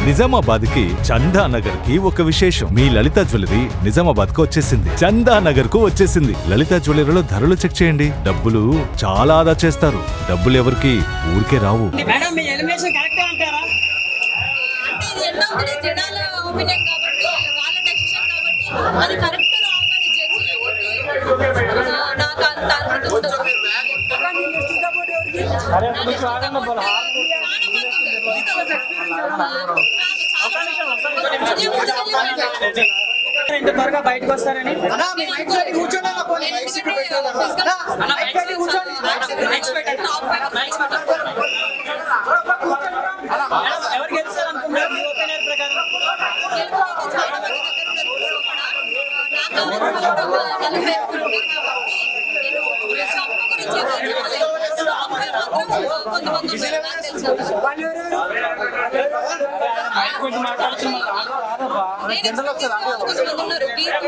నిజామాబాద్ కి చందా నగర్ కి ఒక విశేషం మీ లలిత జ్యువెలరీ నిజామాబాద్ కు వచ్చేసింది చందా నగర్ కు వచ్చేసింది లలిత జ్యువెలరీలో ధరలు చెక్ చేయండి డబ్బులు చాలా ఆదా చేస్తారు డబ్బులు ఎవరికి ఊరికే రావు మేడం మీ ఎలిమినేషన్ కరెక్టే అంటారా అంటే ఇది ఎండ్ ఆఫ్ ది డే జనాల ఒపీనియన్ కాబట్టి వాళ్ళ డెసిషన్ కాబట్టి అది కరెక్ట్ రాంగ్ అని జడ్జి చేయకూడదు నా- నాకు అంత అర్హత ఉండదు చాలా మంది ఉన్నారు. ఇంత త్వరగా బయటకు వస్తారని ఎవరు గెలుస్తారు అనుకుంటారు మీ ఒపీనియన్ ప్రకారం కొంతమంది ఉన్నారు, నాకు తెలుసు. నేను కొంతమంది ఉన్నారు.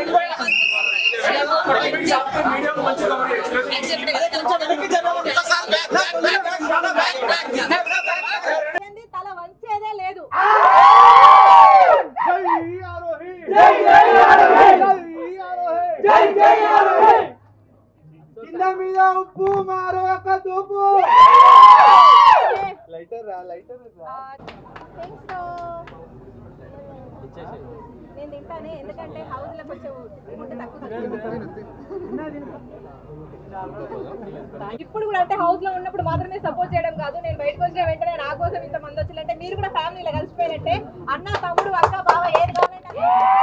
తల వంచేదే లేదు కింద మీద ఉప్పు మారు ఒక తూపు లైటర్ రా లైటర్ రా నేను తింటానే ఎందుకంటే హౌస్ లో కొంచెం ఉంటే తక్కువ ఇప్పుడు కూడా అంటే హౌస్ లో ఉన్నప్పుడు మాత్రమే సపోర్ట్ చేయడం కాదు నేను బయటకు వచ్చిన వెంటనే నా కోసం ఇంత మంది వచ్చిందంటే మీరు కూడా ఫ్యామిలీలో కలిసిపోయినట్టే అన్న తమ్ముడు అక్క బావ ఏది కావాలంటే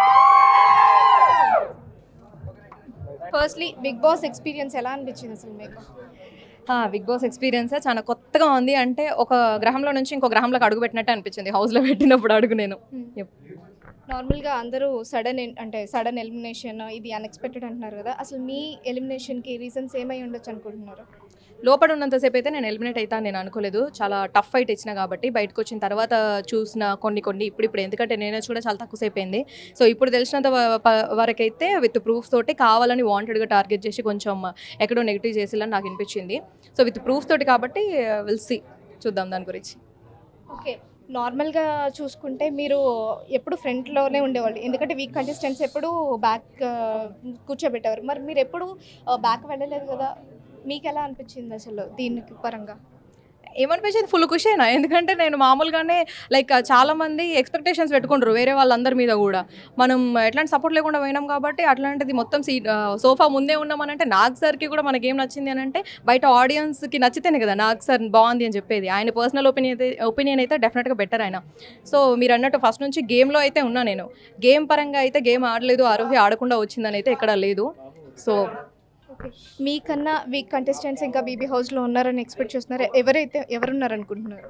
ఫస్ట్లీ బిగ్ బాస్ ఎక్స్పీరియన్స్ ఎలా అనిపించింది అసలు మీకు బిగ్ బాస్ ఎక్స్పీరియన్స్ చాలా కొత్తగా ఉంది అంటే ఒక గ్రహంలో నుంచి ఇంకో గ్రహంలోకి అడుగు పెట్టినట్టు అనిపించింది హౌస్లో పెట్టినప్పుడు అడుగు నేను Yep. నార్మల్గా అందరూ సడన్ అంటే సడన్ ఎలిమినేషన్ ఇది అన్ఎక్స్పెక్టెడ్ అంటున్నారు కదా అసలు మీ ఎలిమినేషన్కి రీజన్స్ ఏమై ఉండొచ్చు అనుకుంటున్నారు లోపల ఉన్నంతసేపు అయితే నేను ఎలిమినేట్ అవుతా నేను అనుకోలేదు చాలా టఫ్ ఫైట్ ఇచ్చిన కాబట్టి బయటకు వచ్చిన తర్వాత చూసిన కొన్ని కొన్ని ఇప్పుడు ఇప్పుడు ఎందుకంటే నేను కూడా చాలా తక్కువ సేపు అయింది సో ఇప్పుడు తెలిసినంత వ- ప- వరకైతే విత్ ప్రూఫ్ తోటి కావాలని వాంటెడ్గా టార్గెట్ చేసి కొంచెం ఎక్కడో నెగిటివ్ చేసేలా నాకు అనిపించింది సో విత్ ప్రూఫ్ తోటి కాబట్టి విల్ సి చూద్దాం దాని గురించి ఓకే నార్మల్గా చూసుకుంటే మీరు ఎప్పుడు ఫ్రంట్లోనే ఉండేవాళ్ళు ఎందుకంటే వీక్ కంటెస్టెంట్స్ ఎప్పుడు బ్యాక్ కూర్చోబెట్టేవారు మరి మీరు ఎప్పుడు బ్యాక్ వెళ్ళలేదు కదా మీకు ఎలా అనిపించింది అసలు దీనికి పరంగా ఏమనిపించింది ఫుల్ ఖుషేనా ఎందుకంటే నేను మామూలుగానే లైక్ చాలా మంది ఎక్స్పెక్టేషన్స్ పెట్టుకుంటారు వేరే వాళ్ళందరి మీద కూడా మనం ఎట్లాంటి సపోర్ట్ లేకుండా పోయినాం కాబట్టి అట్లాంటిది మొత్తం సీట్ సోఫా ముందే ఉన్నామనంటే నాగ్ సార్కి కూడా మనకి ఏం నచ్చింది అని అంటే బయట ఆడియన్స్కి నచ్చితేనే కదా నాగ్ సార్ బాగుంది అని చెప్పేది ఆయన పర్సనల్ ఒపీనియన్ అయితే ఒపీనియన్ అయితే డెఫినెట్గా బెటర్ ఆయన సో మీరు అన్నట్టు ఫస్ట్ నుంచి గేమ్లో అయితే ఉన్నా నేను గేమ్ పరంగా అయితే గేమ్ ఆడలేదు ఆరోగ్య ఆడకుండా వచ్చిందని అయితే ఎక్కడ లేదు సో ఓకే మీకన్నా వీక్ కంటెస్టెంట్స్ ఇంకా బీబీ హౌస్లో ఉన్నారని ఎక్స్పెక్ట్ చేస్తున్నారు ఎవరైతే ఎవరున్నారు అనుకుంటున్నారు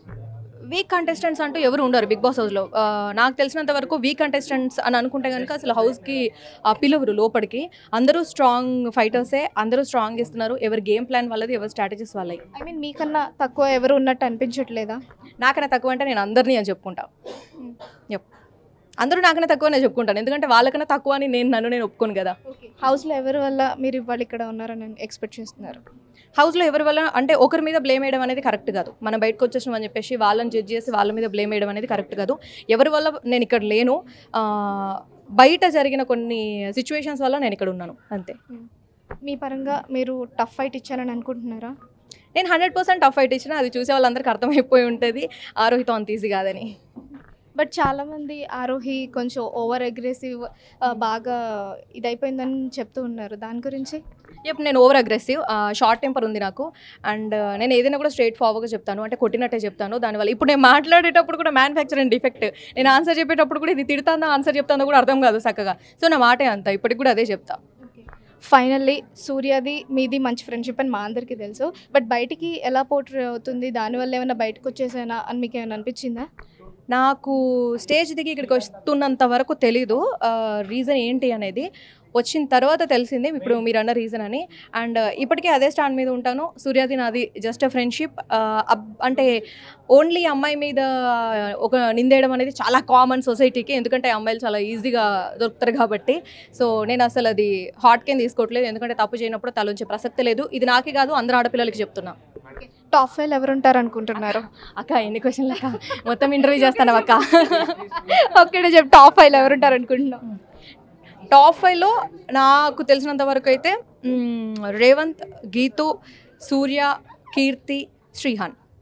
వీక్ కంటెస్టెంట్స్ అంటూ ఎవరు ఉండరు బిగ్ బాస్ హౌస్లో ఆ, నాకు తెలిసినంత వరకు వీక్ కంటెస్టెంట్స్ అని అనుకుంటే కనుక అసలు హౌస్కి ఆ, పిలువరు లోపలికి అందరూ స్ట్రాంగ్ ఫైటర్సే అందరూ స్ట్రాంగ్ ఇస్తున్నారు ఎవరి గేమ్ ప్లాన్ వాళ్ళది ఎవరి స్ట్రాటజీస్ వాళ్ళవి ఐ మీన్ మీకన్నా తక్కువ ఎవరు ఉన్నట్టు అనిపించట్లేదా నాకన్నా తక్కువ అంటే నేను అందరినీ అని చెప్పుకుంటా యప్ అందరూ నాకన్నా తక్కువనే చెప్పుకుంటాను ఎందుకంటే వాళ్ళకన్నా తక్కువ అని నేను నన్ను నేను ఒప్పుకోను కదా హౌస్లో ఎవరి వల్ల మీరు ఇవాళ ఇక్కడ ఉన్నారని ఎక్స్పెక్ట్ చేస్తున్నారు హౌస్లో ఎవరి వల్ల అంటే ఒకరి మీద బ్లేమ్ వేయడం అనేది కరెక్ట్ కాదు మనం బయటకు వచ్చేసాం అని చెప్పేసి వాళ్ళని జడ్జ్ చేసి వాళ్ళ మీద బ్లేమ్ వేయడం అనేది కరెక్ట్ కాదు ఎవరి వల్ల నేను ఇక్కడ లేను ఆ, బయట జరిగిన కొన్ని సిచ్యువేషన్స్ వల్ల నేను ఇక్కడ ఉన్నాను అంతే మీ పరంగా మీరు టఫ్ ఫైట్ ఇచ్చారని అనుకుంటున్నారా నేను హండ్రెడ్ పర్సెంట్ టఫ్ ఫైట్ ఇచ్చిన అది చూసే వాళ్ళందరికీ అర్థమైపోయి ఉంటుంది ఆరోహితం అంత ఈజీ కాదని బట్ చాలామంది ఆరోహి కొంచెం ఓవర్ అగ్రెసివ్ బాగా ఇదైపోయిందని చెప్తూ ఉన్నారు దాని గురించి యప్ నేను ఓవర్ అగ్రెసివ్ షార్ట్ టెంపర్ ఉంది నాకు అండ్ నేను ఏదైనా కూడా స్ట్రైట్ ఫార్వర్డ్గా చెప్తాను అంటే కొట్టినట్టే చెప్తాను దానివల్ల ఇప్పుడు నేను మాట్లాడేటప్పుడు కూడా మ్యానుఫ్యాక్చరింగ్ డిఫెక్ట్ నేను ఆన్సర్ చెప్పేటప్పుడు కూడా ఇది తిడుతుందా ఆన్సర్ చెప్తానో కూడా అర్థం కాదు చక్కగా సో నా మాటే అంత ఇప్పటికి కూడా అదే చెప్తా ఫైనల్లీ సూర్యది మీది మంచి ఫ్రెండ్షిప్ అని మా అందరికీ తెలుసు బట్ బయటికి ఎలా పోర్ట్రే అవుతుంది దానివల్ల ఏమైనా బయటకు వచ్చేసానా అని మీకు ఏమైనా అనిపించిందా నాకు స్టేజ్ దిగి ఇక్కడికి వస్తున్నంత వరకు తెలీదు రీజన్ ఏంటి అనేది వచ్చిన తర్వాత తెలిసింది ఇప్పుడు మీరు అన్న రీజన్ అని అండ్ ఇప్పటికే అదే స్టాండ్ మీద ఉంటాను సూర్యాది నాది జస్ట్ ఫ్రెండ్షిప్ అంటే ఓన్లీ అమ్మాయి మీద ఒక నిందేయడం అనేది చాలా కామన్ సొసైటీకి ఎందుకంటే అమ్మాయిలు చాలా ఈజీగా దొరుకుతారు కాబట్టి సో నేను అసలు అది హాట్ కేం తీసుకోవట్లేదు ఎందుకంటే తప్పు చేయనప్పుడు తలొంచే ప్రసక్తి లేదు ఇది నాకే కాదు అందరు ఆడపిల్లలకి చెప్తున్నా టాప్ ఫైవ్ ఎవరు ఉంటారు అనుకుంటున్నారు అక్క ఎన్ని క్వశ్చన్లు అక్క మొత్తం ఇంటర్వ్యూ చేస్తాను అక్క ఒక్కడే చెప్పు టాప్ ఫైవ్ ఎవరు ఉంటారు అనుకుంటున్నావు టాప్ ఫైవ్లో నాకు తెలిసినంత వరకు అయితే మ్, రేవంత్ గీతు సూర్య కీర్తి శ్రీహాన్